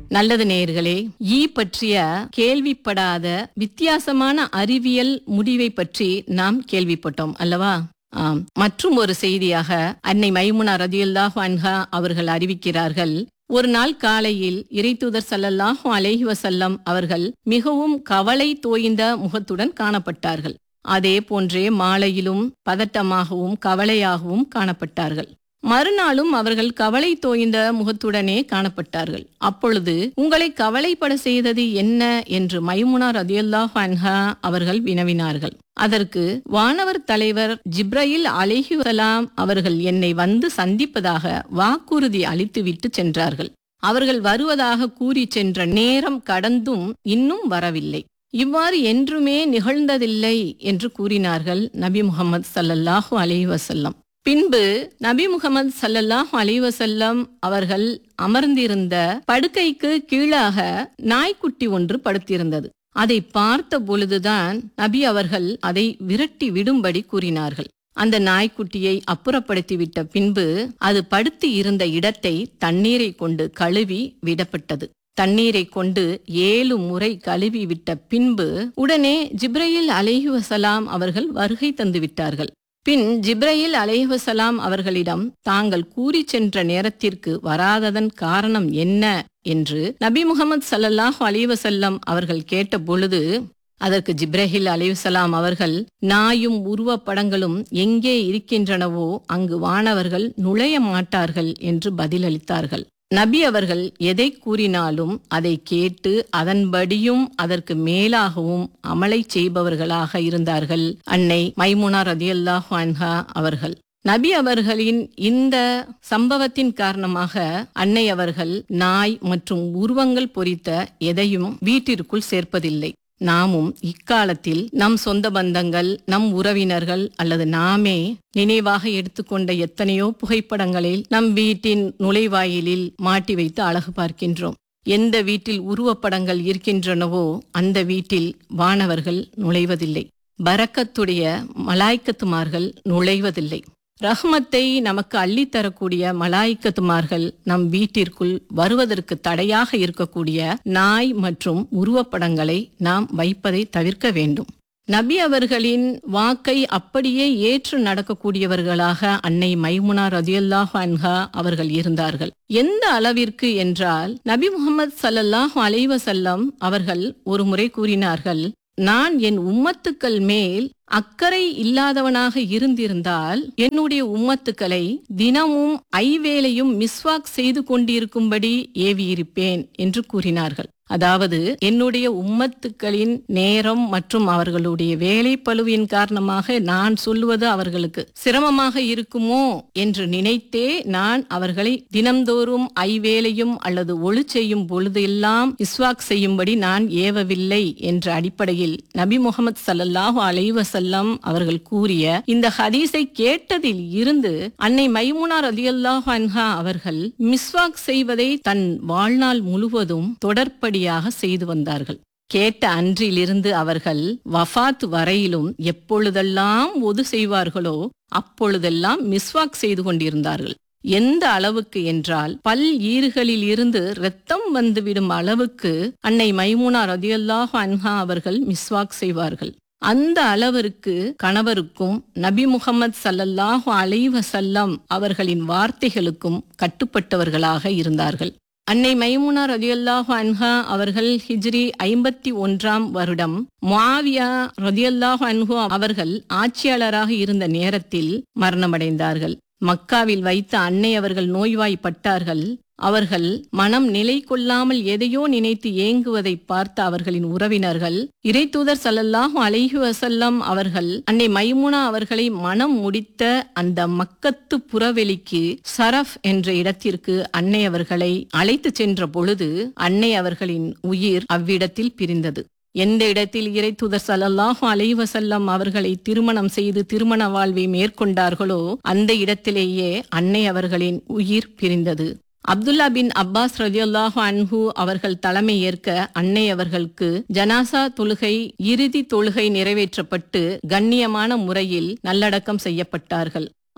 நல்லது நேயர்களே ஈ பற்றிய கேள்விப்படாத வித்தியாசமான அறிவியல் முடிவை பற்றி நாம் கேள்விப்பட்டோம் அல்லவா ஆம் மற்றும் ஒரு செய்தியாக அன்னை மைமுனா ரதியுல்லாஹு அன்ஹா அவர்கள் அறிவிக்கிறார்கள் ஒரு நாள் காலையில் இறைத்தூதர் ஸல்லல்லாஹு அலைஹி வஸல்லம் அவர்கள் மிகவும் கவலை தோய்ந்த முகத்துடன் காணப்பட்டார்கள் அதே போன்றே மாலையிலும் பதட்டமாகவும் கவலையாகவும் காணப்பட்டார்கள் மறுநாளும் அவர்கள் கவலை தோய்ந்த முகத்துடனே காணப்பட்டார்கள் அப்பொழுது உங்களை கவலைப்பட செய்தது என்ன என்று மைமுனா ரதியுல்லாஹு அன்ஹா அவர்கள் வினவினார்கள் அதற்கு வானவர் தலைவர் ஜிப்ரயில் அலிஹுசலாம் அவர்கள் என்னை வந்து சந்திப்பதாக வாக்குறுதி அளித்துவிட்டு சென்றார்கள் அவர்கள் வருவதாக கூறி சென்ற நேரம் கடந்தும் இன்னும் வரவில்லை இவ்வாறு என்றுமே நிகழ்ந்ததில்லை என்று கூறினார்கள் நபி முகமது சல்லல்லாஹு அலைஹி வஸல்லம் பின்பு நபி முகமது சல்லல்லாஹு அலைஹி வஸல்லம் அவர்கள் அமர்ந்திருந்த படுக்கைக்கு கீழாக நாய்க்குட்டி ஒன்று படுத்திருந்தது அதை பார்த்த பொழுதுதான் நபி அவர்கள் அதை விரட்டி விடும்படி கூறினார்கள் அந்த நாய்க்குட்டியை அப்புறப்படுத்திவிட்ட பின்பு அது படுத்து இருந்த இடத்தை தண்ணீரை கொண்டு கழுவி விடப்பட்டது தண்ணீரை கொண்டு ஏழு முறை கழுவி விட்ட பின்பு உடனே ஜிப்ரயில் அலைஹி வசலாம் அவர்கள் வருகை தந்து விட்டார்கள் பின் ஜிப்ரயில் அலைஹுசலாம் அவர்களிடம் தாங்கள் கூறி சென்ற நேரத்திற்கு வராததன் காரணம் என்ன என்று நபி முகமது சல்லல்லாஹு அலைவசல்லம் அவர்கள் கேட்ட பொழுது அதற்கு ஜிப்ரஹில் அலைவசலாம் அவர்கள் நாயும் உருவப்படங்களும் எங்கே இருக்கின்றனவோ அங்கு வானவர்கள் நுழைய மாட்டார்கள் என்று பதிலளித்தார்கள் நபி அவர்கள் எதை கூறினாலும் அதை கேட்டு அதன்படியும் அதற்கு மேலாகவும் அமலை செய்பவர்களாக இருந்தார்கள் அன்னை மைமுனா ரதியல்லாஹு அன்ஹா அவர்கள் நபி அவர்களின் இந்த சம்பவத்தின் காரணமாக அன்னை அவர்கள் நாய் மற்றும் உருவங்கள் பொறித்த எதையும் வீட்டிற்குள் சேர்ப்பதில்லை நாமும் இக்காலத்தில் நம் சொந்த பந்தங்கள் நம் உறவினர்கள் அல்லது நாமே நினைவாக எடுத்துக்கொண்ட எத்தனையோ புகைப்படங்களில் நம் வீட்டின் நுழைவாயிலில் மாட்டி வைத்து அழகு பார்க்கின்றோம் எந்த வீட்டில் உருவப்படங்கள் இருக்கின்றனவோ அந்த வீட்டில் வானவர்கள் நுழைவதில்லை பரக்கத்துடைய மலாய்க்கத்துமார்கள் நுழைவதில்லை ரஹ்மத்தை நமக்கு அள்ளித்தரக்கூடிய மலாய்க்கத்துமார்கள் நம் வீட்டிற்குள் வருவதற்கு தடையாக இருக்கக்கூடிய நாய் மற்றும் உருவப்படங்களை நாம் வைப்பதை தவிர்க்க வேண்டும் நபி அவர்களின் வாக்கை அப்படியே ஏற்று நடக்கக்கூடியவர்களாக அன்னை மைமுனா ரதியல்லாஹு அன்ஹா அவர்கள் இருந்தார்கள் எந்த அளவிற்கு என்றால் நபி முகமது சல்லல்லாஹு அலைவசல்லம் அவர்கள் ஒரு முறை கூறினார்கள் நான் என் உம்மத்துக்கள் மேல் அக்கறை இல்லாதவனாக இருந்திருந்தால் என்னுடைய உம்மத்துக்களை தினமும் ஐவேளையும் மிஸ்வாக் செய்து கொண்டிருக்கும்படி ஏவியிருப்பேன் என்று கூறினார்கள் அதாவது என்னுடைய உம்மத்துக்களின் நேரம் மற்றும் அவர்களுடைய வேலை பழுவின் காரணமாக நான் சொல்லுவது அவர்களுக்கு சிரமமாக இருக்குமோ என்று நினைத்தே நான் அவர்களை தினம்தோறும் ஐவேளையும் அல்லது ஒளி செய்யும் பொழுது எல்லாம் இஸ்வாக் செய்யும்படி நான் ஏவவில்லை என்ற அடிப்படையில் நபி முகமது சல்லல்லாஹு அலைவசல்லம் அவர்கள் கூறிய இந்த ஹதீஸை கேட்டதில் இருந்து அன்னை மைமுனா ரதியல்லாஹு அன்ஹா அவர்கள் மிஸ்வாக் செய்வதை தன் வாழ்நாள் முழுவதும் தொடர்படி படியாக செய்து வந்தார்கள் கேட்ட அன்றிலிருந்து அவர்கள் வஃபாத் வரையிலும் எப்பொழுதெல்லாம் ஒது செய்வார்களோ அப்பொழுதெல்லாம் மிஸ்வாக் செய்து கொண்டிருந்தார்கள் எந்த அளவுக்கு என்றால் பல் ஈறுகளில் இருந்து ரத்தம் வந்துவிடும் அளவுக்கு அன்னை மைமுனா ரதியல்லாஹு அன்ஹா அவர்கள் மிஸ்வாக் செய்வார்கள் அந்த அளவிற்கு கணவருக்கும் நபி முகமது சல்லல்லாஹு அலைவசல்லம் அவர்களின் வார்த்தைகளுக்கும் கட்டுப்பட்டவர்களாக இருந்தார்கள் அன்னை மைமுனா ரதியல்லாஹு அன்ஹா அவர்கள் ஹிஜ்ரி ஐம்பத்தி ஒன்றாம் வருடம் முஆவியா ரதியல்லாஹு அன்ஹு அவர்கள் ஆட்சியாளராக இருந்த நேரத்தில் மரணமடைந்தார்கள் மக்காவில் வைத்த அன்னை அவர்கள் நோய்வாய்ப்பட்டார்கள் அவர்கள் மனம் நிலை கொள்ளாமல் எதையோ நினைத்து ஏங்குவதை பார்த்த அவர்களின் உறவினர்கள் இறைத்தூதர் சல்லல்லாஹு அலைஹி வசல்லம் அவர்கள் அன்னை மைமுனா அவர்களை மனம் முடித்த அந்த மக்கத்து புறவெளிக்கு சரஃப் என்ற இடத்திற்கு அன்னை அவர்களை அழைத்து சென்ற பொழுது அன்னை அவர்களின் உயிர் அவ்விடத்தில் பிரிந்தது எந்த இடத்தில் இறை தூதர் சல்லல்லாஹு அலைவசல்லம் அவர்களை திருமணம் செய்து திருமண வாழ்வை மேற்கொண்டார்களோ அந்த இடத்திலேயே அன்னை அவர்களின் உயிர் பிரிந்தது அப்துல்லா பின் அப்பாஸ் ரதியுல்லாஹு அன்ஹு அவர்கள் தலைமை ஏற்க அன்னை அவர்களுக்கு ஜனாசா தொழுகை இறுதி தொழுகை நிறைவேற்றப்பட்டு கண்ணியமான முறையில் நல்லடக்கம் செய்யப்பட்டார்கள்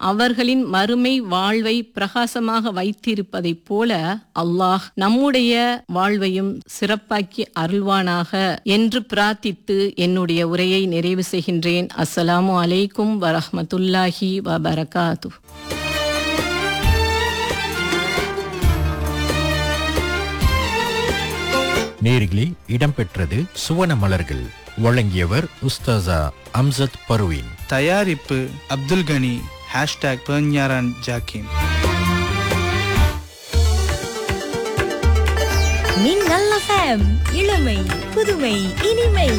அவர்களின் மறுமை வாழ்வை பிரகாசமாக வைத்திருப்பதைப் போல அல்லாஹ் நம்முடைய வாழ்வையும் சிறப்பாக்கி அருள்வானாக என்று பிரார்த்தித்து என்னுடைய உரையை நிறைவு செய்கின்றேன் அஸ்ஸலாமு அலைக்கும் வரஹ்மத்துல்லாஹி வபரகாத்து நேரிலே இடம்பெற்றது சுவன மலர்கள் வழங்கியவர் உஸ்தாசா அம்சத் பர்வீன் தயாரிப்பு அப்துல் கனி ஹேஷ்டாக் பெர்ஞாரான் ஜாக்கிம் மின்னல் எஃப்எம் இளமை புதுமை இனிமை